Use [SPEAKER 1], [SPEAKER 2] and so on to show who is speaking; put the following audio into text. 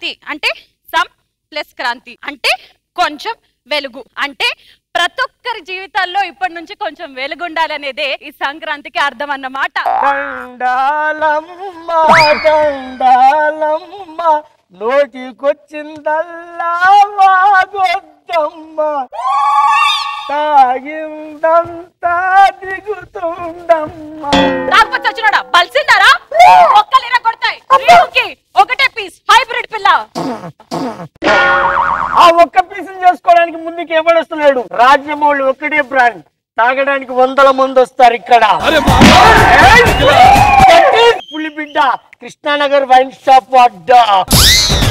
[SPEAKER 1] సంక్రాంతి అంటే సం ప్లస్ క్రాంతి అంటే కొంచెం వెలుగు అంటే ప్రతి ఒక్కరి జీవితాల్లో ఇప్పటి నుంచి కొంచెం వెలుగు ఉండాలనేదే ఈ సంక్రాంతికి అర్థం అన్నమాట
[SPEAKER 2] దండాలమ్మ దండాలమ్మ నోటికొచ్చిందల్లా వాగొద్దమ్మ తాగిందంతా దిగుతుందమ్మ
[SPEAKER 1] రాకపోతే వచ్చినాడా బలిసిందారా ఒక్కలేనా కొడతాయి రేవుకి ఒకటే పీస్ హైబ్రిడ్ పిల్ల
[SPEAKER 2] ఆ ఒక్క పీసులు చేసుకోవడానికి ముందుకు ఎవడొస్తున్నాడు రాజ్యమౌళి ఒక్కటే బ్రాండ్ తాగడానికి వందల మంది వస్తారు ఇక్కడ ఏయ్! పులిబిడ్డ కృష్ణానగర్ వైన్ షాప్ అడ్డా